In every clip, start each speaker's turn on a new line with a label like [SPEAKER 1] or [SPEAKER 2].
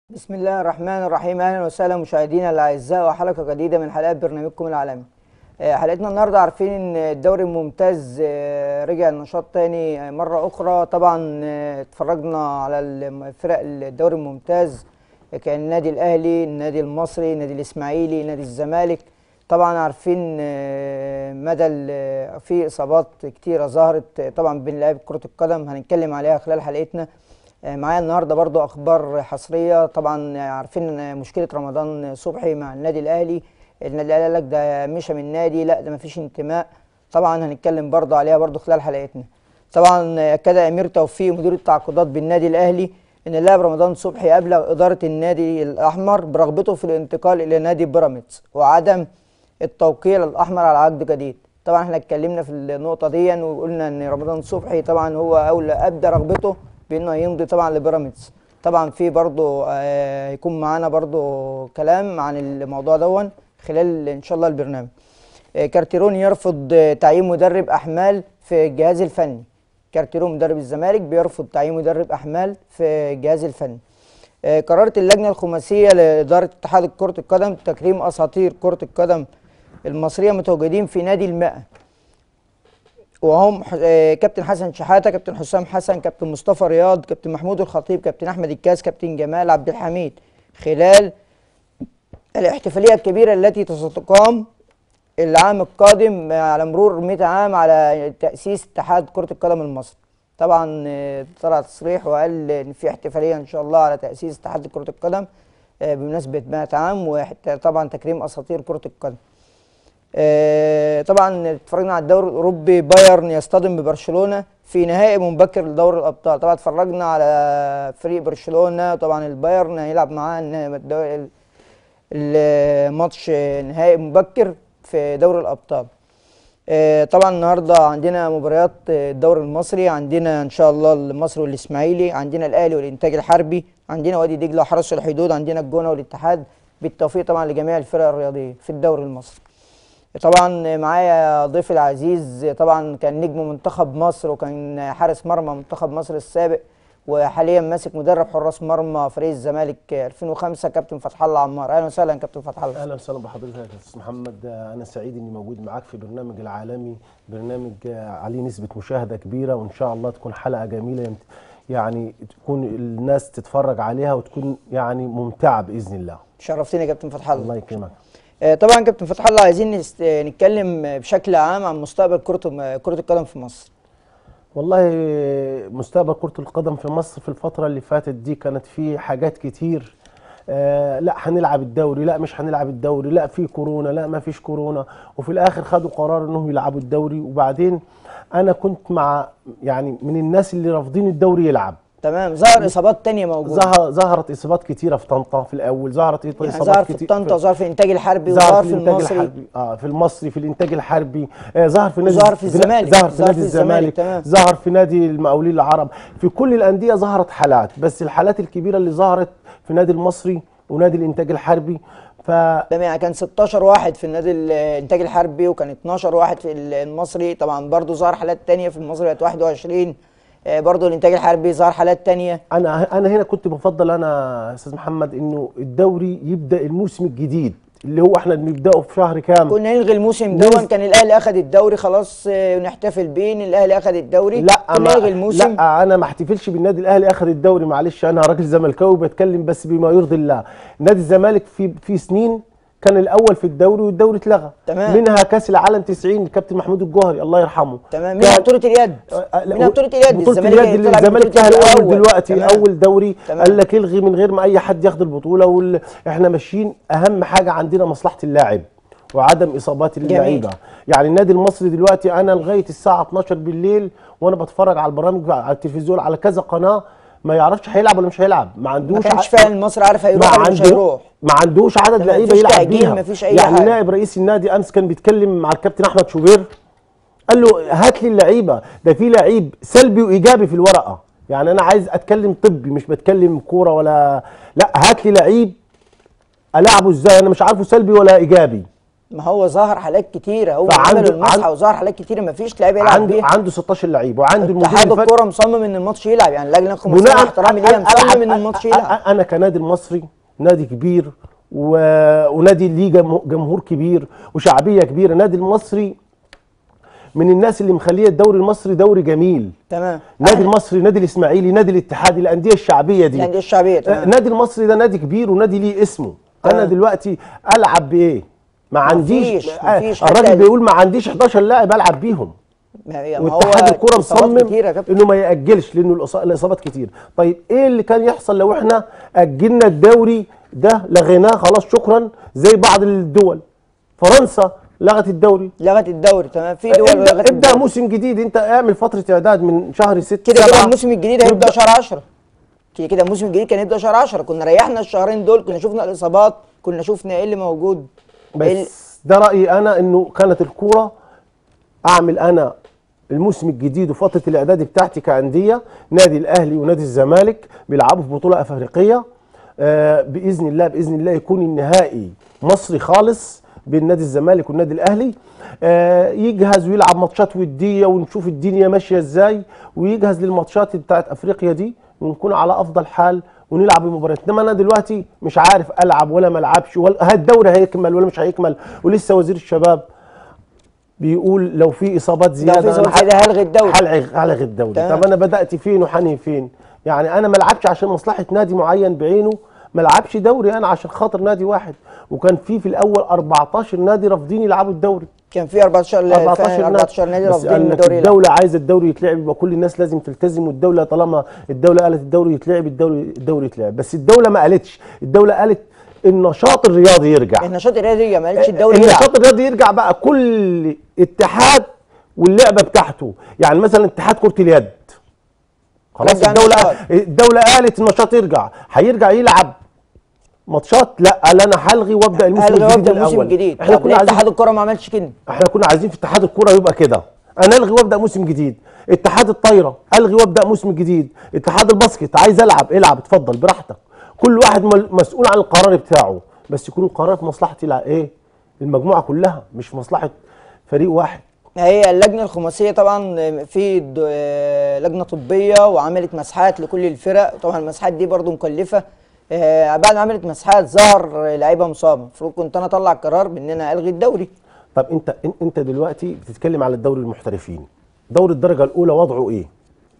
[SPEAKER 1] بسم الله الرحمن الرحيم اهلا وسهلا مشاهدينا الاعزاء وحلقه جديده من حلقات برنامجكم العالمي آه، حلقتنا النهارده عارفين ان الدوري الممتاز آه، رجع النشاط تاني آه، مره اخرى طبعا آه، اتفرجنا على الفرق الدوري الممتاز آه، كان النادي الاهلي النادي المصري النادي الاسماعيلي نادي الزمالك طبعا عارفين آه، مدى ال- في اصابات كتيره ظهرت آه، طبعا بين لعيبه كره القدم هنتكلم عليها خلال حلقتنا آه، معايا النهارده برضو اخبار حصريه طبعا آه، عارفين إن مشكله رمضان صبحي مع النادي الاهلي النادي الاهلي قال لك ده مشى من النادي لا ده مفيش انتماء طبعا هنتكلم برضو عليها برضو خلال حلقتنا طبعا آه، اكد امير توفيق مدير التعاقدات بالنادي الاهلي ان اللاعب رمضان صبحي ابلغ اداره النادي الاحمر برغبته في الانتقال الى نادي بيراميدز وعدم التوقيع الاحمر على عقد جديد طبعا احنا اتكلمنا في النقطه دي وقلنا ان رمضان صبحي طبعا هو اولى ابدى رغبته بانه يمضي طبعا لبيراميدز طبعا في برضو آه، هيكون معانا برضو كلام عن الموضوع دون خلال ان شاء الله البرنامج آه، كارتيرون يرفض آه، تعيين مدرب احمال في الجهاز الفني كارتيرون مدرب الزمالك بيرفض تعيين مدرب احمال في الجهاز الفني آه، قررت اللجنه الخماسيه لاداره اتحاد كره القدم تكريم اساطير كره القدم المصريه متواجدين في نادي المائة وهم ح- آه، كابتن حسن شحاته كابتن حسام حسن كابتن مصطفى رياض كابتن محمود الخطيب كابتن احمد الكاس كابتن جمال عبد الحميد خلال الاحتفاليه الكبيره التي ستقام العام القادم على مرور 100 عام على تاسيس اتحاد كره القدم المصري طبعا آه، طلع تصريح وقال ان في احتفاليه ان شاء الله على تاسيس اتحاد كره القدم آه، بمناسبه 100 عام وطبعا تكريم اساطير كره القدم آه، طبعا اتفرجنا على الدوري الاوروبي بايرن يصطدم ببرشلونه في نهائي مبكر لدوري الابطال طبعا اتفرجنا على فريق برشلونه طبعا البايرن هيلعب معاه الن- الدوري- الماتش نهائي مبكر في دوري الابطال آه، طبعا النهارده عندنا مباريات آه، الدوري المصري عندنا ان شاء الله المصري والاسماعيلي عندنا الاهلي والانتاج الحربي عندنا وادي دجله وحرس الحدود عندنا الجونه والاتحاد بالتوفيق طبعا لجميع الفرق الرياضيه في الدوري المصري طبعا معايا ضيف العزيز طبعا كان نجم منتخب مصر وكان حارس مرمى منتخب مصر السابق وحاليا ماسك مدرب حراس مرمى فريق الزمالك 2005 كابتن فتح الله عمار اهلا وسهلا كابتن فتح الله
[SPEAKER 2] اهلا وسهلا بحضرتك يا استاذ محمد آه، انا سعيد اني موجود معاك في برنامج العالمي برنامج آه، عليه نسبه مشاهده كبيره وان شاء الله تكون حلقه جميله يمت- يعني تكون الناس تتفرج عليها وتكون يعني ممتعه باذن الله
[SPEAKER 1] شرفتني يا كابتن فتح الله
[SPEAKER 2] الله يكرمك
[SPEAKER 1] آه، طبعا كابتن فتح الله عايزين نست- نتكلم بشكل عام عن مستقبل كرة كرة القدم في مصر
[SPEAKER 2] والله مستقبل كرة القدم في مصر في الفترة اللي فاتت دي كانت في حاجات كتير آه لا هنلعب الدوري لا مش هنلعب الدوري لا في كورونا لا ما فيش كورونا وفي الاخر خدوا قرار انهم يلعبوا الدوري وبعدين انا كنت مع يعني من الناس اللي رافضين الدوري يلعب
[SPEAKER 1] تمام ظهر اصابات تانية موجودة
[SPEAKER 2] ظهر ظهرت اصابات كتيره في طنطا في الاول ظهرت
[SPEAKER 1] يعني
[SPEAKER 2] اصابات
[SPEAKER 1] ظهر في
[SPEAKER 2] كتير
[SPEAKER 1] طنطا وظهر في الانتاج الحربي
[SPEAKER 2] ظهر
[SPEAKER 1] وظهر
[SPEAKER 2] في
[SPEAKER 1] في
[SPEAKER 2] الانتاج
[SPEAKER 1] المصري
[SPEAKER 2] الحربي اه في المصري في الانتاج الحربي آه ظهر في نادي
[SPEAKER 1] وظهر في الزمالك.
[SPEAKER 2] ظهر في
[SPEAKER 1] ظهر
[SPEAKER 2] نادي
[SPEAKER 1] في الزمالك،
[SPEAKER 2] الزمالك
[SPEAKER 1] تمام.
[SPEAKER 2] ظهر في نادي المقاولين العرب في كل الانديه ظهرت حالات بس الحالات الكبيره اللي ظهرت في نادي المصري ونادي الانتاج الحربي ف
[SPEAKER 1] تمام يعني كان 16 واحد في النادي الانتاج الحربي وكان 12 واحد في المصري طبعا برضو ظهر حالات تانية في المصري بقت 21 آه، برضو الانتاج الحربي ظهر حالات تانية
[SPEAKER 2] انا انا هنا كنت بفضل انا يا استاذ محمد انه الدوري يبدا الموسم الجديد اللي هو احنا بنبداه في شهر كام
[SPEAKER 1] كنا نلغي الموسم
[SPEAKER 2] نز-
[SPEAKER 1] دون كان الاهلي اخذ الدوري خلاص آه، ونحتفل بيه ان الاهلي اخذ الدوري
[SPEAKER 2] لا
[SPEAKER 1] كنا
[SPEAKER 2] ما
[SPEAKER 1] نلغي الموسم
[SPEAKER 2] لا انا ما احتفلش بالنادي الاهلي اخذ الدوري معلش انا راجل زملكاوي بتكلم بس بما يرضي الله نادي الزمالك في في سنين كان الاول في الدوري والدوري اتلغى
[SPEAKER 1] تمام.
[SPEAKER 2] منها كاس العالم 90 الكابتن محمود الجوهري الله يرحمه
[SPEAKER 1] تمام منها
[SPEAKER 2] كان-
[SPEAKER 1] بطولة اليد
[SPEAKER 2] آه، لا،
[SPEAKER 1] منها بطولة اليد
[SPEAKER 2] بطولة اليد اللي
[SPEAKER 1] طلع
[SPEAKER 2] الزمالك
[SPEAKER 1] ببطولة
[SPEAKER 2] فيها
[SPEAKER 1] اليد
[SPEAKER 2] الاول دلوقتي
[SPEAKER 1] تمام.
[SPEAKER 2] اول دوري
[SPEAKER 1] تمام.
[SPEAKER 2] قال لك الغي من غير ما اي حد ياخد البطوله وال... احنا ماشيين اهم حاجه عندنا مصلحه اللاعب وعدم اصابات اللعيبه يعني النادي المصري دلوقتي انا لغايه الساعه 12 بالليل وانا بتفرج على البرامج على التلفزيون على كذا قناه ما يعرفش هيلعب ولا مش هيلعب ما
[SPEAKER 1] ما
[SPEAKER 2] عندوش
[SPEAKER 1] كانش
[SPEAKER 2] ع-
[SPEAKER 1] فعلا مصر عارف هيروح ولا مش
[SPEAKER 2] عنده-
[SPEAKER 1] هيروح
[SPEAKER 2] ما عندوش عدد
[SPEAKER 1] تمام،
[SPEAKER 2] لعيبه
[SPEAKER 1] مفيش
[SPEAKER 2] يلعب
[SPEAKER 1] تأجيل،
[SPEAKER 2] بيها
[SPEAKER 1] مفيش أي
[SPEAKER 2] يعني
[SPEAKER 1] حاجة.
[SPEAKER 2] نائب رئيس النادي امس كان بيتكلم مع الكابتن احمد شوبير قال له هات لي اللعيبه ده في لعيب سلبي وايجابي في الورقه يعني انا عايز اتكلم طبي مش بتكلم كوره ولا لا هات لي لعيب العبه ازاي انا مش عارفه سلبي ولا ايجابي
[SPEAKER 1] ما هو ظهر حالات كتيره هو
[SPEAKER 2] فعنده-
[SPEAKER 1] عمل المسحه
[SPEAKER 2] عن-
[SPEAKER 1] وظهر حالات كتيره ما فيش لعيب يلعب
[SPEAKER 2] عنده
[SPEAKER 1] بيها
[SPEAKER 2] عنده 16 لعيب وعنده المدير
[SPEAKER 1] اتحاد
[SPEAKER 2] الفني
[SPEAKER 1] الكوره مصمم ان الماتش يلعب يعني اللجنه الخماسيه مع احترامي ليها مصمم ان الماتش يلعب
[SPEAKER 2] انا كنادي المصري نادي كبير و... ونادي ليه جم- جمهور كبير وشعبيه كبيره نادي المصري من الناس اللي مخليه الدوري المصري دوري جميل
[SPEAKER 1] تمام
[SPEAKER 2] نادي
[SPEAKER 1] أهلا.
[SPEAKER 2] المصري نادي الاسماعيلي نادي الاتحاد الانديه الشعبيه دي
[SPEAKER 1] الانديه الشعبيه
[SPEAKER 2] آه،
[SPEAKER 1] تمام
[SPEAKER 2] نادي المصري ده نادي كبير ونادي ليه اسمه انا
[SPEAKER 1] تمام.
[SPEAKER 2] دلوقتي العب بايه ما عنديش
[SPEAKER 1] مفيش-
[SPEAKER 2] آه،
[SPEAKER 1] مفيش
[SPEAKER 2] الراجل
[SPEAKER 1] حتى-
[SPEAKER 2] بيقول ما عنديش 11 لاعب العب بيهم
[SPEAKER 1] ما هي- ما هو
[SPEAKER 2] واتحاد الكوره
[SPEAKER 1] إصابات
[SPEAKER 2] مصمم
[SPEAKER 1] كتيرة يا كابتن
[SPEAKER 2] انه ما ياجلش لانه الإص- الاصابات كتير طيب ايه اللي كان يحصل لو احنا اجلنا الدوري ده لغيناه خلاص شكرا زي بعض الدول فرنسا لغت الدوري
[SPEAKER 1] لغت الدوري تمام في دول
[SPEAKER 2] ابدا,
[SPEAKER 1] لغت
[SPEAKER 2] ابدأ
[SPEAKER 1] الدوري.
[SPEAKER 2] موسم جديد انت اعمل فتره اعداد من شهر 6
[SPEAKER 1] كده كده الموسم الجديد هيبدا شهر 10 كده كده الموسم الجديد كان يبدا شهر 10 كنا ريحنا الشهرين دول كنا شفنا الاصابات كنا شفنا ايه اللي موجود إيه اللي-
[SPEAKER 2] بس ده رايي انا انه كانت الكوره اعمل انا الموسم الجديد وفتره الاعداد بتاعتي كانديه نادي الاهلي ونادي الزمالك بيلعبوا في بطوله افريقيه آه باذن الله باذن الله يكون النهائي مصري خالص بين نادي الزمالك والنادي الاهلي آه يجهز ويلعب ماتشات وديه ونشوف الدنيا ماشيه ازاي ويجهز للماتشات بتاعت افريقيا دي ونكون على افضل حال ونلعب المباريات انما انا دلوقتي مش عارف العب ولا ما العبش ولا الدوري هيكمل ولا مش هيكمل ولسه وزير الشباب بيقول لو في اصابات زياده
[SPEAKER 1] في إصابات
[SPEAKER 2] أنا
[SPEAKER 1] زيادة هلغي الدوري.
[SPEAKER 2] هلغي هلغي الدوري
[SPEAKER 1] تمام.
[SPEAKER 2] طب انا بدات فين وحني فين يعني انا ما العبش عشان مصلحه نادي معين بعينه ما العبش دوري انا عشان خاطر نادي واحد وكان في في الاول 14 نادي رافضين يلعبوا الدوري
[SPEAKER 1] كان في 14
[SPEAKER 2] 14
[SPEAKER 1] 14 14 نادي
[SPEAKER 2] بس
[SPEAKER 1] رافضين
[SPEAKER 2] قال لك
[SPEAKER 1] الدوري يلعب.
[SPEAKER 2] الدولة عايزة الدوري يتلعب يبقى كل الناس لازم تلتزم والدولة طالما الدولة قالت الدوري يتلعب الدوري الدوري يتلعب بس الدولة ما قالتش الدولة قالت النشاط الرياضي يرجع
[SPEAKER 1] النشاط الرياضي ما قالتش الدوري يلعب
[SPEAKER 2] النشاط الرياضي يرجع بقى كل اتحاد واللعبة بتاعته يعني مثلا اتحاد كرة اليد خلاص
[SPEAKER 1] رجع
[SPEAKER 2] الدولة
[SPEAKER 1] النشاط.
[SPEAKER 2] الدولة قالت النشاط يرجع هيرجع يلعب ماتشات لا قال انا هلغي وابدا الموسم
[SPEAKER 1] هلغي
[SPEAKER 2] الجديد
[SPEAKER 1] وابدا
[SPEAKER 2] من
[SPEAKER 1] الموسم
[SPEAKER 2] الاول
[SPEAKER 1] الجديد
[SPEAKER 2] احنا
[SPEAKER 1] طب
[SPEAKER 2] كنا
[SPEAKER 1] ليه
[SPEAKER 2] عايزين
[SPEAKER 1] اتحاد الكوره ما عملش كده
[SPEAKER 2] احنا كنا عايزين في اتحاد الكوره يبقى كده انا الغي وابدا موسم جديد اتحاد الطايره الغي وابدا موسم جديد اتحاد الباسكت عايز العب العب اتفضل براحتك كل واحد مل- مسؤول عن القرار بتاعه بس يكون القرار في مصلحه الع- ايه المجموعه كلها مش في مصلحه فريق واحد
[SPEAKER 1] هي اللجنه الخماسيه طبعا في د- آه، لجنه طبيه وعملت مسحات لكل الفرق طبعا المسحات دي برضو مكلفه آه، بعد ما عملت مسحات ظهر لعيبه مصابه المفروض كنت انا اطلع قرار بان انا الغي الدوري
[SPEAKER 2] طب انت ان- انت دلوقتي بتتكلم على الدوري المحترفين دوري الدرجه الاولى وضعه ايه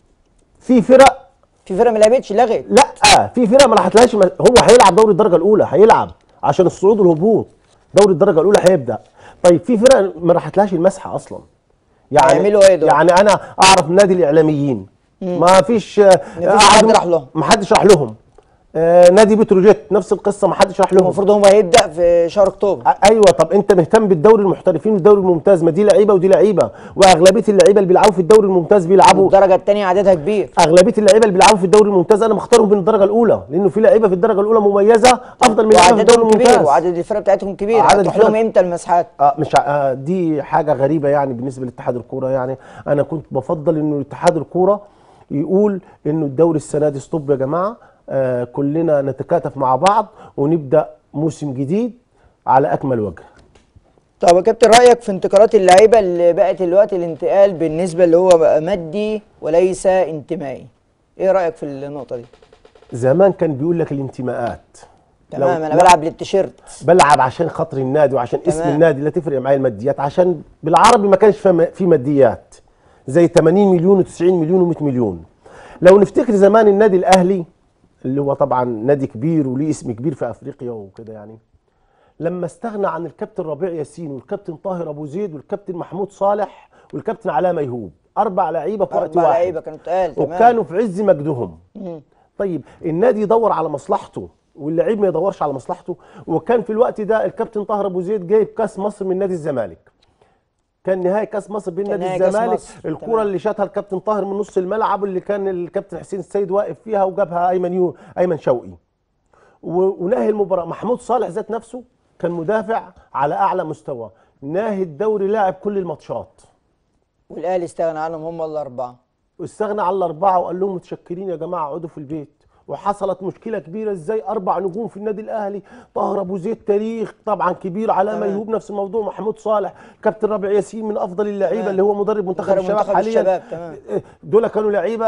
[SPEAKER 2] في فرق
[SPEAKER 1] في فرق ما لعبتش لغت
[SPEAKER 2] لا في فرق ما راحتلهاش هو هيلعب دوري الدرجه الاولى هيلعب عشان الصعود والهبوط دوري الدرجه الاولى هيبدا طيب في فرق ما راحتلهاش المسحه اصلا يعني
[SPEAKER 1] هيعملوا ايه دول؟
[SPEAKER 2] يعني انا اعرف نادي الاعلاميين ما فيش آه،
[SPEAKER 1] مفيش
[SPEAKER 2] قعدوا-
[SPEAKER 1] حد راح لهم.
[SPEAKER 2] ما حدش راح لهم آه نادي بتروجيت نفس القصه ما حدش راح لهم
[SPEAKER 1] المفروض هو هيبدا في شهر اكتوبر
[SPEAKER 2] أ- ايوه طب انت مهتم بالدوري المحترفين والدوري الممتاز ما دي لعيبه ودي لعيبه واغلبيه اللعيبه اللي بيلعبوا في الدوري الممتاز بيلعبوا
[SPEAKER 1] الدرجه الثانيه عددها كبير
[SPEAKER 2] اغلبيه اللعيبه اللي بيلعبوا في الدوري الممتاز انا مختارهم من الدرجه الاولى لانه في لعيبه في الدرجه الاولى مميزه افضل من لعيبه في الدوري
[SPEAKER 1] وعددهم كبير
[SPEAKER 2] الممتاز
[SPEAKER 1] وعدد الفرق بتاعتهم كبير
[SPEAKER 2] عدد
[SPEAKER 1] هتروح
[SPEAKER 2] الفرق-
[SPEAKER 1] لهم امتى المسحات
[SPEAKER 2] آه مش ع- آه دي حاجه غريبه يعني بالنسبه لاتحاد الكوره يعني انا كنت بفضل انه اتحاد الكوره يقول انه الدوري السنه دي ستوب يا جماعه آه كلنا نتكاتف مع بعض ونبدا موسم جديد على اكمل وجه
[SPEAKER 1] طب يا كابتن رايك في انتقالات اللعيبه اللي بقت دلوقتي الانتقال بالنسبه اللي هو بقى مادي وليس انتمائي ايه رايك في النقطه دي
[SPEAKER 2] زمان كان بيقول لك الانتماءات
[SPEAKER 1] تمام
[SPEAKER 2] لو-
[SPEAKER 1] انا بلعب للتيشيرت
[SPEAKER 2] بلعب عشان خاطر النادي وعشان اسم
[SPEAKER 1] تمام.
[SPEAKER 2] النادي لا تفرق معايا الماديات عشان بالعربي ما كانش فيه- في ماديات زي 80 مليون و90 مليون و100 مليون لو نفتكر زمان النادي الاهلي اللي هو طبعا نادي كبير وليه اسم كبير في افريقيا وكده يعني لما استغنى عن الكابتن ربيع ياسين والكابتن طاهر ابو زيد والكابتن محمود صالح والكابتن علاء ميهوب اربع لعيبه في وقت
[SPEAKER 1] اربع
[SPEAKER 2] واحد
[SPEAKER 1] لعيبه كانوا تقال تمام
[SPEAKER 2] وكانوا في عز مجدهم
[SPEAKER 1] مم.
[SPEAKER 2] طيب النادي يدور على مصلحته واللعيب ما يدورش على مصلحته وكان في الوقت ده الكابتن طاهر ابو زيد جايب كاس مصر من نادي الزمالك كان نهائي كاس مصر بين
[SPEAKER 1] كان
[SPEAKER 2] نادي
[SPEAKER 1] نهائي كأس
[SPEAKER 2] الزمالك
[SPEAKER 1] مصر.
[SPEAKER 2] الكره
[SPEAKER 1] تمام.
[SPEAKER 2] اللي شاتها الكابتن طاهر من نص الملعب واللي كان الكابتن حسين السيد واقف فيها وجابها ايمن يو ايمن شوقي و- ونهي المباراه محمود صالح ذات نفسه كان مدافع على اعلى مستوى ناهي الدوري لاعب كل الماتشات
[SPEAKER 1] والاهلي استغنى عنهم هم الاربعه
[SPEAKER 2] واستغنى على الاربعه وقال لهم متشكرين يا جماعه اقعدوا في البيت وحصلت مشكله كبيره ازاي اربع نجوم في النادي الاهلي طاهر ابو زيد تاريخ طبعا كبير علامه
[SPEAKER 1] تمام.
[SPEAKER 2] يهوب نفس الموضوع محمود صالح كابتن رابع ياسين من افضل اللعيبه
[SPEAKER 1] تمام.
[SPEAKER 2] اللي هو مدرب منتخب
[SPEAKER 1] مدرب
[SPEAKER 2] الشباب
[SPEAKER 1] منتخب
[SPEAKER 2] حاليا
[SPEAKER 1] الشباب، تمام.
[SPEAKER 2] دول كانوا لعيبه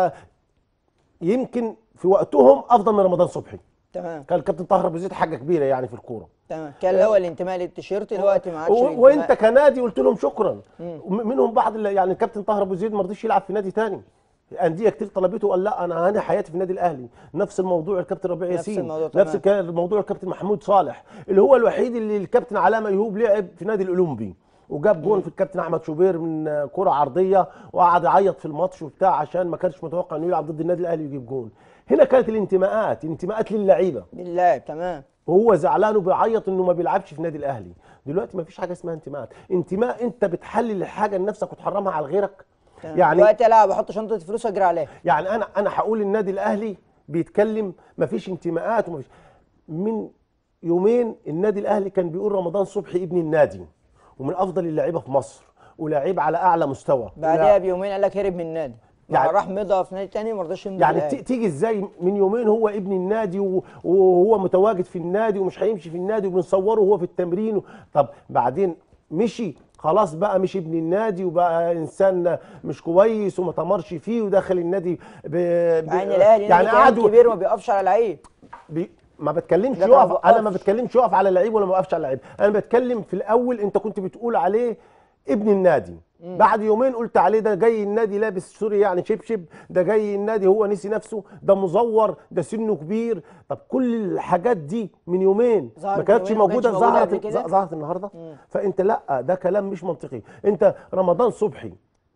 [SPEAKER 2] يمكن في وقتهم افضل من رمضان صبحي
[SPEAKER 1] تمام
[SPEAKER 2] كان الكابتن طاهر ابو زيد حاجه كبيره يعني في الكوره
[SPEAKER 1] تمام كان الاول الانتماء للتيشيرت دلوقتي ما عادش
[SPEAKER 2] و-
[SPEAKER 1] الانتماء.
[SPEAKER 2] وانت كنادي قلت لهم شكرا وم- منهم بعض اللي يعني الكابتن طاهر ابو زيد ما رضيش يلعب في نادي تاني انديه كتير طلبته وقال لا انا هاني حياتي في النادي الاهلي نفس الموضوع الكابتن ربيع
[SPEAKER 1] نفس
[SPEAKER 2] ياسين
[SPEAKER 1] الموضوع،
[SPEAKER 2] نفس
[SPEAKER 1] تمام.
[SPEAKER 2] الك- الموضوع الكابتن محمود صالح اللي هو الوحيد اللي الكابتن علامه يهوب لعب في نادي الاولمبي وجاب جون في الكابتن احمد شوبير من آه، كره عرضيه وقعد يعيط في الماتش وبتاع عشان ما كانش متوقع انه يلعب ضد النادي الاهلي ويجيب جون هنا كانت الانتماءات انتماءات للعيبه
[SPEAKER 1] باللاعب تمام
[SPEAKER 2] وهو زعلان وبيعيط انه ما بيلعبش في النادي الاهلي دلوقتي ما فيش حاجه اسمها انتماء انتماء انت بتحلل الحاجه لنفسك وتحرمها على غيرك
[SPEAKER 1] تمام.
[SPEAKER 2] يعني
[SPEAKER 1] دلوقتي العب احط شنطه فلوس واجري عليها
[SPEAKER 2] يعني انا انا هقول النادي الاهلي بيتكلم ما فيش انتماءات وما فيش من يومين النادي الاهلي كان بيقول رمضان صبحي ابن النادي ومن افضل اللعيبه في مصر ولاعيب على اعلى مستوى
[SPEAKER 1] بعدها بيومين قال لك هرب من النادي يعني
[SPEAKER 2] يعني-
[SPEAKER 1] راح مضى في نادي تاني ما رضاش يمضي
[SPEAKER 2] يعني
[SPEAKER 1] بالأهلي.
[SPEAKER 2] ت- تيجي ازاي من يومين هو ابن النادي و- وهو متواجد في النادي ومش هيمشي في النادي وبنصوره وهو في التمرين و- طب بعدين مشي خلاص بقى مش ابن النادي وبقى انسان مش كويس وما تمرش فيه ودخل النادي ب... ب...
[SPEAKER 1] مع ان الاهلي
[SPEAKER 2] يعني
[SPEAKER 1] يعني
[SPEAKER 2] قعدوا
[SPEAKER 1] كبير ما بيقفش على لعيب
[SPEAKER 2] بي... ما بتكلمش
[SPEAKER 1] ده
[SPEAKER 2] يقف
[SPEAKER 1] ما
[SPEAKER 2] انا ما
[SPEAKER 1] بوقفش.
[SPEAKER 2] بتكلمش يقف على لعيب ولا ما وقفش على لعيب انا بتكلم في الاول انت كنت بتقول عليه ابن النادي بعد يومين قلت عليه ده جاي النادي لابس سوري يعني شبشب ده جاي النادي هو نسي نفسه ده مزور ده سنه كبير طب كل الحاجات دي من يومين
[SPEAKER 1] ظهرت
[SPEAKER 2] ما كانتش
[SPEAKER 1] من يومين وما
[SPEAKER 2] موجوده
[SPEAKER 1] كانتش موجودة
[SPEAKER 2] ظهرت
[SPEAKER 1] قبل كده؟
[SPEAKER 2] ظهرت النهارده فانت لا ده كلام مش منطقي انت رمضان صبحي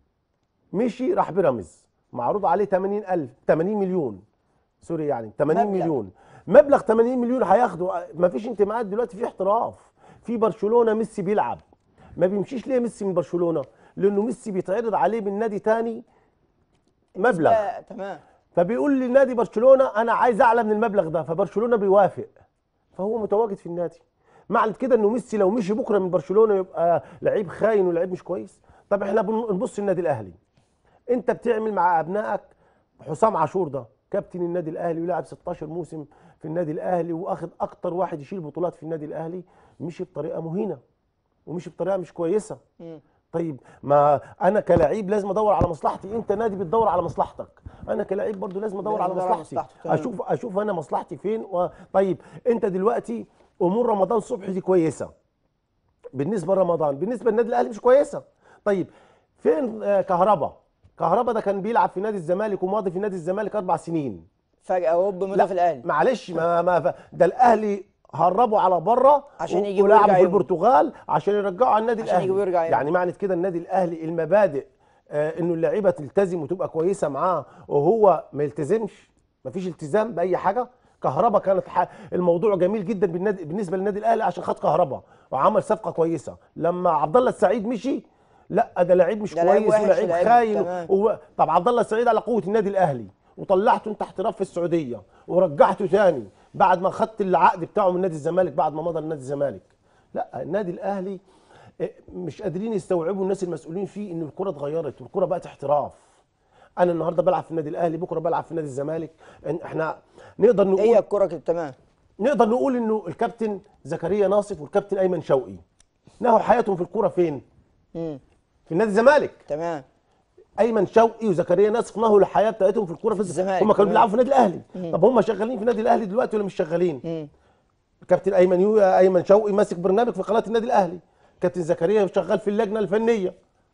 [SPEAKER 2] مشي راح بيراميدز معروض عليه 80000 80 مليون سوري يعني 80
[SPEAKER 1] مبلغ.
[SPEAKER 2] مليون مبلغ 80 مليون هياخده ما فيش انتماءات دلوقتي في احتراف في برشلونه ميسي بيلعب ما بيمشيش ليه ميسي من برشلونه لانه ميسي بيتعرض عليه من نادي تاني مبلغ
[SPEAKER 1] لا، تمام
[SPEAKER 2] فبيقول لنادي برشلونه انا عايز اعلى من المبلغ ده فبرشلونه بيوافق فهو متواجد في النادي معنى كده انه ميسي لو مشي بكره من برشلونه يبقى لعيب خاين ولعيب مش كويس طب احنا بن- نبص النادي الاهلي انت بتعمل مع ابنائك حسام عاشور ده كابتن النادي الاهلي ولعب 16 موسم في النادي الاهلي واخد اكتر واحد يشيل بطولات في النادي الاهلي مشي بطريقه مهينه ومشي بطريقه مش كويسه
[SPEAKER 1] مم.
[SPEAKER 2] طيب ما انا كلاعب لازم ادور على مصلحتي انت نادي بتدور على مصلحتك انا كلاعب برضو لازم ادور
[SPEAKER 1] لازم
[SPEAKER 2] على
[SPEAKER 1] أدور على
[SPEAKER 2] مصلحتي
[SPEAKER 1] مصلحته، تمام.
[SPEAKER 2] اشوف اشوف انا مصلحتي فين و... طيب انت دلوقتي امور رمضان صبحي دي كويسه بالنسبه لرمضان بالنسبه للنادي الاهلي مش كويسه طيب فين آه، كهربا كهربا ده كان بيلعب في نادي الزمالك وماضي في نادي الزمالك اربع سنين
[SPEAKER 1] فجاه هوب مضى في الاهلي
[SPEAKER 2] معلش ما ما ف- ده الاهلي هربوا على بره
[SPEAKER 1] عشان
[SPEAKER 2] و-
[SPEAKER 1] يجيبوا
[SPEAKER 2] ولعبوا
[SPEAKER 1] يرجع
[SPEAKER 2] في
[SPEAKER 1] يوم.
[SPEAKER 2] البرتغال عشان يرجعوا على النادي
[SPEAKER 1] عشان
[SPEAKER 2] الاهلي
[SPEAKER 1] يجيبوا يرجع يوم.
[SPEAKER 2] يعني معنى كده النادي الاهلي المبادئ آه انه اللعيبه تلتزم وتبقى كويسه معاه وهو ما يلتزمش مفيش التزام باي حاجه كهربا كانت ح... الموضوع جميل جدا بالنادي... بالنسبه للنادي الاهلي عشان خد كهربا وعمل صفقه كويسه لما عبد الله السعيد مشي لا ده لعيب مش
[SPEAKER 1] ده لعيب
[SPEAKER 2] كويس
[SPEAKER 1] وحش،
[SPEAKER 2] ولعيب
[SPEAKER 1] لعيب
[SPEAKER 2] خاين
[SPEAKER 1] تمام.
[SPEAKER 2] و... طب عبد الله السعيد على قوه النادي الاهلي وطلعته انت احتراف في السعوديه ورجعته تاني بعد ما خدت العقد بتاعه من نادي الزمالك بعد ما مضى لنادي الزمالك لا النادي الاهلي اه، مش قادرين يستوعبوا الناس المسؤولين فيه ان الكره اتغيرت والكره بقت احتراف انا النهارده بلعب في النادي الاهلي بكره بلعب في نادي الزمالك إن احنا نقدر نقول
[SPEAKER 1] هي الكره كده تمام
[SPEAKER 2] نقدر نقول انه الكابتن زكريا ناصف والكابتن ايمن شوقي نهوا حياتهم في الكوره فين
[SPEAKER 1] مم.
[SPEAKER 2] في نادي الزمالك
[SPEAKER 1] تمام
[SPEAKER 2] ايمن شوقي وزكريا ناصف نهوا الحياه بتاعتهم في الكوره في
[SPEAKER 1] الزمالك،
[SPEAKER 2] هم كانوا
[SPEAKER 1] تمام.
[SPEAKER 2] بيلعبوا في النادي الاهلي طب هم شغالين في النادي الاهلي دلوقتي ولا مش شغالين
[SPEAKER 1] مم.
[SPEAKER 2] كابتن ايمن يو ايمن شوقي ماسك برنامج في قناه النادي الاهلي كابتن زكريا شغال في اللجنه الفنيه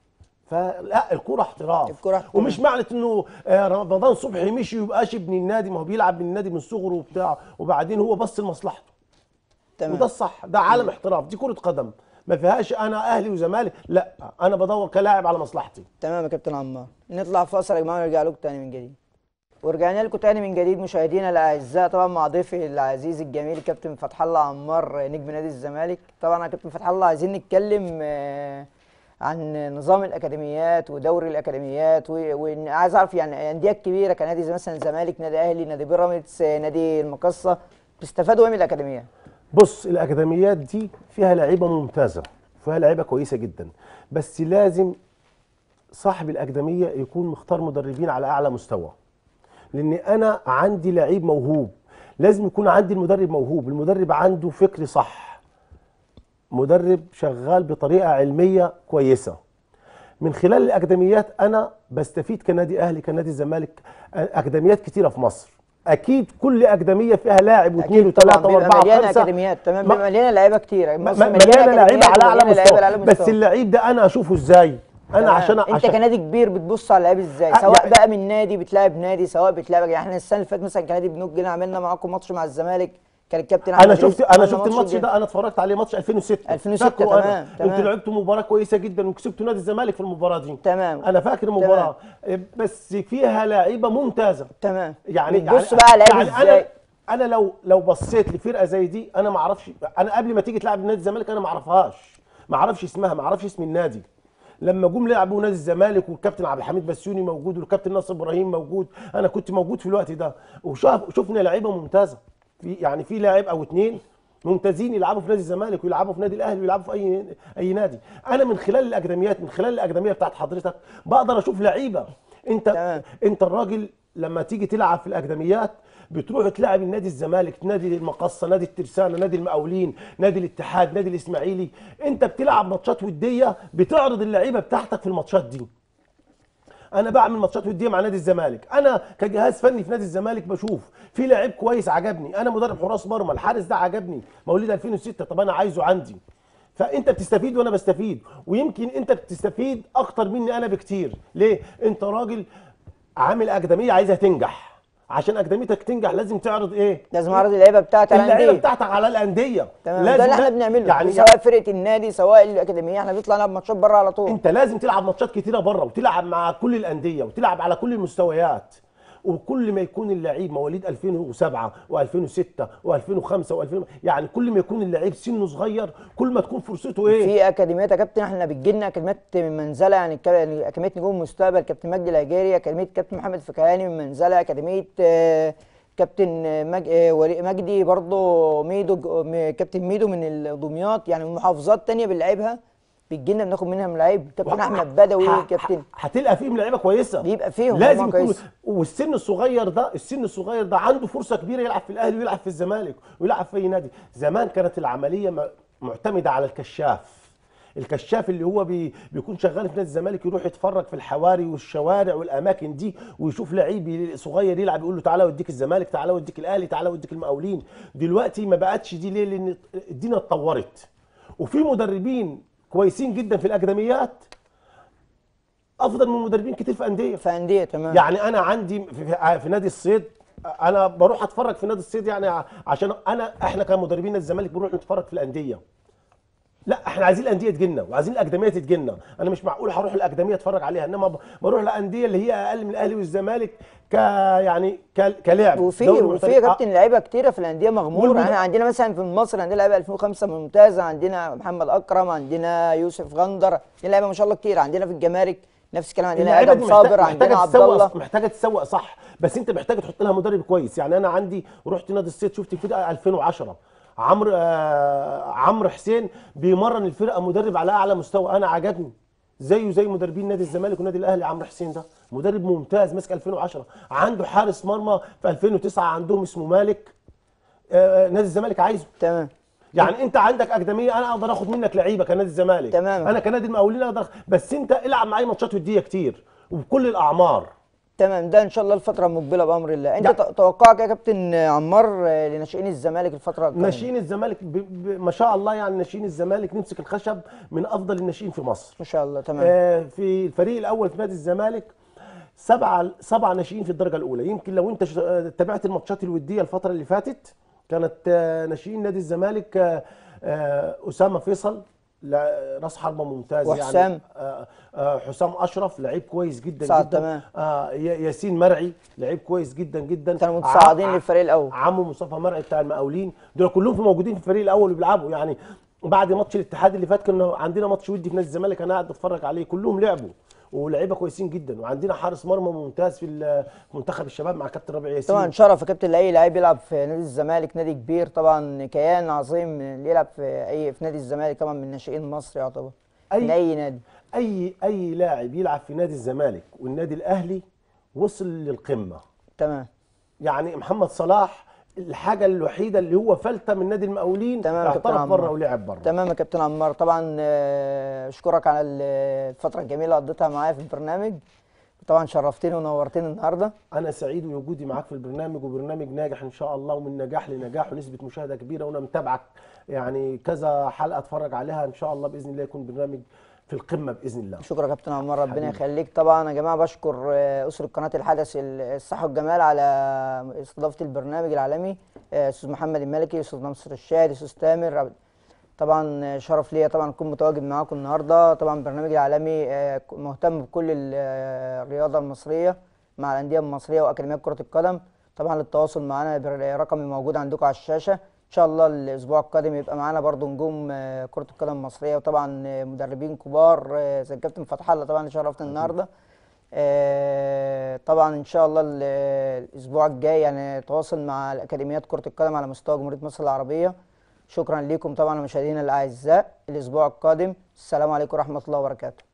[SPEAKER 2] فلا الكوره احتراف
[SPEAKER 1] الكرة احتراف.
[SPEAKER 2] ومش معنى انه آه، رمضان صبحي مشي يبقاش ابن النادي ما هو بيلعب من النادي من صغره وبتاع وبعدين هو بص لمصلحته
[SPEAKER 1] تمام
[SPEAKER 2] وده الصح ده عالم احتراف دي كره قدم ما فيهاش انا اهلي وزمالك لا انا بدور كلاعب على مصلحتي
[SPEAKER 1] تمام يا كابتن عمار نطلع فاصل يا جماعه ونرجع لكم تاني من جديد ورجعنا لكم تاني من جديد مشاهدينا الاعزاء طبعا مع ضيفي العزيز الجميل كابتن فتح الله عمار نجم نادي الزمالك طبعا يا كابتن فتح الله عايزين نتكلم آه، عن نظام الاكاديميات ودوري الاكاديميات و- وعايز اعرف يعني انديه كبيره كنادي زي مثلا الزمالك نادي اهلي نادي بيراميدز آه، نادي المقصه بيستفادوا ايه من الاكاديميات؟
[SPEAKER 2] بص الاكاديميات دي فيها لعيبه ممتازه فيها لعيبه كويسه جدا بس لازم صاحب الاكاديميه يكون مختار مدربين على اعلى مستوى لان انا عندي لعيب موهوب لازم يكون عندي المدرب موهوب المدرب عنده فكر صح مدرب شغال بطريقه علميه كويسه من خلال الاكاديميات انا بستفيد كنادي اهلي كنادي الزمالك اكاديميات كتيره في مصر اكيد كل اكاديميه فيها لاعب واثنين
[SPEAKER 1] اكيد طبعا
[SPEAKER 2] وثلاثه
[SPEAKER 1] بيبقى
[SPEAKER 2] واربعه
[SPEAKER 1] مليانه
[SPEAKER 2] وخمسه
[SPEAKER 1] اكاديميات تمام
[SPEAKER 2] ما-
[SPEAKER 1] بيبقى مليانه لعيبه كتير
[SPEAKER 2] ما-
[SPEAKER 1] مصر
[SPEAKER 2] مليانه لعيبه على اعلى
[SPEAKER 1] مليانة لعيبة على
[SPEAKER 2] مستوى بس
[SPEAKER 1] مستوى.
[SPEAKER 2] اللعيب ده انا اشوفه ازاي انا
[SPEAKER 1] تمام.
[SPEAKER 2] عشان
[SPEAKER 1] انت
[SPEAKER 2] عشان
[SPEAKER 1] كنادي كبير بتبص على اللعيب ازاي
[SPEAKER 2] أه،
[SPEAKER 1] سواء
[SPEAKER 2] يعني-
[SPEAKER 1] بقى من نادي بتلاعب نادي سواء بتلاعب يعني احنا السنه اللي فاتت مثلا كنادي بنوك جينا عملنا معاكم ماتش مع الزمالك كان الكابتن
[SPEAKER 2] انا
[SPEAKER 1] أحمد
[SPEAKER 2] شفت
[SPEAKER 1] رزق
[SPEAKER 2] انا
[SPEAKER 1] عملنا
[SPEAKER 2] شفت
[SPEAKER 1] ماتش
[SPEAKER 2] الماتش
[SPEAKER 1] جامد.
[SPEAKER 2] ده انا اتفرجت عليه ماتش 2006
[SPEAKER 1] 2006
[SPEAKER 2] فاكره
[SPEAKER 1] تمام،
[SPEAKER 2] انا
[SPEAKER 1] تمام.
[SPEAKER 2] انتوا لعبتوا مباراه كويسه جدا وكسبتوا نادي الزمالك في المباراه دي
[SPEAKER 1] تمام.
[SPEAKER 2] انا فاكر المباراه بس فيها لعيبه ممتازه
[SPEAKER 1] تمام
[SPEAKER 2] يعني
[SPEAKER 1] بتبص
[SPEAKER 2] يعني
[SPEAKER 1] بقى على لعيب
[SPEAKER 2] يعني
[SPEAKER 1] ازاي
[SPEAKER 2] انا انا لو لو بصيت لفرقه زي دي انا ما اعرفش انا قبل ما تيجي تلعب نادي الزمالك انا ما اعرفهاش ما اعرفش اسمها ما اعرفش اسم النادي لما جم لعبوا نادي الزمالك والكابتن عبد الحميد بسيوني موجود والكابتن ناصر ابراهيم موجود انا كنت موجود في الوقت ده وشاف شفنا لعيبه ممتازه في يعني في لاعب او اتنين ممتازين يلعبوا في نادي الزمالك ويلعبوا في نادي الاهلي ويلعبوا في اي اي نادي انا من خلال الاكاديميات من خلال الاكاديميه بتاعت حضرتك بقدر اشوف لعيبه انت
[SPEAKER 1] تمام.
[SPEAKER 2] انت الراجل لما تيجي تلعب في الاكاديميات بتروح تلعب النادي الزمالك نادي المقصه نادي الترسانه نادي المقاولين نادي الاتحاد نادي الاسماعيلي انت بتلعب ماتشات وديه بتعرض اللعيبه بتاعتك في الماتشات دي انا بعمل ماتشات وديه مع نادي الزمالك انا كجهاز فني في نادي الزمالك بشوف في لعيب كويس عجبني انا مدرب حراس مرمى الحارس ده عجبني مواليد 2006 طب انا عايزه عندي فانت بتستفيد وانا بستفيد ويمكن انت بتستفيد اكتر مني انا بكتير ليه انت راجل عامل اكاديميه عايزها تنجح عشان اكاديميتك تنجح لازم تعرض ايه
[SPEAKER 1] لازم اعرض اللعيبه بتاعتي على
[SPEAKER 2] اللعيبه
[SPEAKER 1] الانديه
[SPEAKER 2] بتاعتك على الانديه
[SPEAKER 1] تمام ده اللي احنا بنعمله
[SPEAKER 2] يعني
[SPEAKER 1] سواء فرقه النادي سواء الاكاديميه احنا بنطلع نلعب ماتشات بره على طول
[SPEAKER 2] انت لازم تلعب ماتشات كتيره بره وتلعب مع كل الانديه وتلعب على كل المستويات وكل ما يكون اللعيب مواليد 2007 و2006 و2005 و2000 يعني كل ما يكون اللعيب سنه صغير كل ما تكون فرصته ايه
[SPEAKER 1] في اكاديميات يا كابتن احنا بتجي لنا اكاديميات من منزله يعني الك- يعني اكاديميه نجوم المستقبل كابتن مجدي الهجيري اكاديميه كابتن محمد فكهاني من منزله اكاديميه آه، كابتن مج... آه، ولي- مجدي برضه ميدو ج- م- كابتن ميدو من دمياط يعني من محافظات تانية بنلعبها بتجي لنا بناخد منها من لعيب كابتن احمد بدوي
[SPEAKER 2] ه-
[SPEAKER 1] كابتن
[SPEAKER 2] ه- هتلقى فيهم لعيبه كويسه
[SPEAKER 1] بيبقى فيهم
[SPEAKER 2] لازم
[SPEAKER 1] طبعاً
[SPEAKER 2] يكون
[SPEAKER 1] كويس.
[SPEAKER 2] والسن الصغير ده السن الصغير ده عنده فرصه كبيره يلعب في الاهلي ويلعب في الزمالك ويلعب في اي نادي زمان كانت العمليه م- معتمده على الكشاف الكشاف اللي هو بي بيكون شغال في نادي الزمالك يروح يتفرج في الحواري والشوارع والاماكن دي ويشوف لعيب صغير يلعب يقول له تعالى اوديك الزمالك تعالى اوديك الاهلي تعالى اوديك المقاولين دلوقتي ما بقتش دي ليه لان الدنيا اتطورت وفي مدربين كويسين جدا في الاكاديميات افضل من مدربين كتير في انديه
[SPEAKER 1] في انديه تمام
[SPEAKER 2] يعني انا عندي في, في, في نادي الصيد انا بروح اتفرج في نادي الصيد يعني ع- عشان انا احنا كمدربين نادي الزمالك بنروح نتفرج في الانديه لا احنا عايزين الانديه تجينا وعايزين الاكاديميه تجينا انا مش معقول هروح الاكاديميه اتفرج عليها انما ب- بروح لانديه اللي هي اقل من الاهلي والزمالك ك يعني ك- كلاعب
[SPEAKER 1] وفي
[SPEAKER 2] دوري
[SPEAKER 1] وفي
[SPEAKER 2] محترف.
[SPEAKER 1] كابتن لعيبه كتيره في الانديه مغموره
[SPEAKER 2] والمد-
[SPEAKER 1] احنا عندنا مثلا في مصر عندنا لعيبه 2005 ممتازه عندنا محمد اكرم عندنا يوسف غندر عندنا لعيبه ما شاء الله كتير عندنا في الجمارك نفس الكلام عندنا
[SPEAKER 2] اللعيبه
[SPEAKER 1] ادم
[SPEAKER 2] دي
[SPEAKER 1] صابر
[SPEAKER 2] محتاج-
[SPEAKER 1] عندنا
[SPEAKER 2] محتاجه
[SPEAKER 1] عبد الله
[SPEAKER 2] تسوق محتاجه تسوق صح بس انت محتاج تحط لها مدرب كويس يعني انا عندي رحت نادي الصيد شفت فرقه 2010 عمرو آه عمرو حسين بيمرن الفرقه مدرب على اعلى مستوى انا عجبني زيه زي مدربين نادي الزمالك ونادي الاهلي عمرو حسين ده مدرب ممتاز ماسك 2010 عنده حارس مرمى في 2009 عندهم اسمه مالك آه نادي الزمالك عايزه
[SPEAKER 1] تمام
[SPEAKER 2] يعني انت عندك اكاديميه انا اقدر اخد منك لعيبه كنادي الزمالك
[SPEAKER 1] تمام.
[SPEAKER 2] انا كنادي المقاولين اقدر بس انت العب معايا ماتشات وديه كتير وبكل الاعمار
[SPEAKER 1] تمام ده ان شاء الله الفتره المقبله بامر الله انت
[SPEAKER 2] يعني-
[SPEAKER 1] ت- توقعك يا كابتن عمار آه، لناشئين الزمالك الفتره القادمه
[SPEAKER 2] ناشئين الزمالك ب... ب... ما شاء الله يعني ناشئين الزمالك نمسك الخشب من افضل الناشئين في مصر
[SPEAKER 1] ما شاء الله تمام
[SPEAKER 2] آه في الفريق الاول في نادي الزمالك سبعه سبعه ناشئين في الدرجه الاولى يمكن لو انت ش- آه، تابعت الماتشات الوديه الفتره اللي فاتت كانت آه، ناشئين نادي الزمالك آه، آه، اسامه فيصل لا- راس حربه ممتاز
[SPEAKER 1] وحسام.
[SPEAKER 2] يعني آه، آه، حسام اشرف لعيب كويس جدا
[SPEAKER 1] سعد
[SPEAKER 2] جدا
[SPEAKER 1] تمام.
[SPEAKER 2] آه ي- ياسين مرعي لعيب كويس جدا جدا
[SPEAKER 1] كانوا متصاعدين
[SPEAKER 2] ع-
[SPEAKER 1] للفريق الاول
[SPEAKER 2] عمو مصطفى مرعي بتاع المقاولين دول كلهم في موجودين في الفريق الاول وبيلعبوا يعني بعد ماتش الاتحاد اللي فات كنا عندنا ماتش ودي في نادي الزمالك انا قاعد بتفرج عليه كلهم لعبوا ولاعيبه كويسين جدا وعندنا حارس مرمى ممتاز في ال- في منتخب الشباب مع كابتن ربيع ياسين
[SPEAKER 1] طبعا شرف يا كابتن لاي لعيب يلعب في نادي الزمالك نادي كبير طبعا كيان عظيم اللي يلعب في اي في نادي الزمالك طبعا من ناشئين مصر يعتبر
[SPEAKER 2] أي-
[SPEAKER 1] من اي نادي
[SPEAKER 2] اي اي لاعب يلعب في نادي الزمالك والنادي الاهلي وصل للقمه
[SPEAKER 1] تمام
[SPEAKER 2] يعني محمد صلاح الحاجه الوحيده اللي هو فلته من نادي المقاولين
[SPEAKER 1] تمام يا كابتن
[SPEAKER 2] اعترف
[SPEAKER 1] عمار.
[SPEAKER 2] بره ولعب بره
[SPEAKER 1] تمام يا كابتن عمار طبعا آه، اشكرك على ال- الفتره الجميله اللي قضيتها معايا في البرنامج طبعا شرفتني ونورتني النهارده
[SPEAKER 2] انا سعيد بوجودي معاك في البرنامج وبرنامج ناجح ان شاء الله ومن نجاح لنجاح ونسبه مشاهده كبيره وانا متابعك يعني كذا حلقه اتفرج عليها ان شاء الله باذن الله يكون برنامج في القمه باذن الله
[SPEAKER 1] شكرا يا كابتن عمار ربنا
[SPEAKER 2] حبيبي.
[SPEAKER 1] يخليك طبعا يا جماعه بشكر آه، اسره قناه الحدث ال- الصحه والجمال على استضافه البرنامج العالمي آه، استاذ محمد الملكي استاذ نصر الشاهد استاذ تامر طبعا آه، شرف ليا طبعا اكون متواجد معاكم النهارده طبعا البرنامج العالمي آه، مهتم بكل ال- آه، الرياضه المصريه مع الانديه المصريه واكاديميات كره القدم طبعا للتواصل معنا بر- رقمي موجود عندكم على الشاشه ان شاء الله الاسبوع القادم يبقى معانا برضو نجوم آه، كره القدم المصريه وطبعا آه، مدربين كبار آه، زي الكابتن فتح الله طبعا اللي شرفتنا النهارده آه، طبعا ان شاء الله ال- الاسبوع الجاي يعني تواصل مع الاكاديميات كره القدم على مستوى جمهوريه مصر العربيه شكرا لكم طبعا مشاهدينا الاعزاء الاسبوع القادم السلام عليكم ورحمه الله وبركاته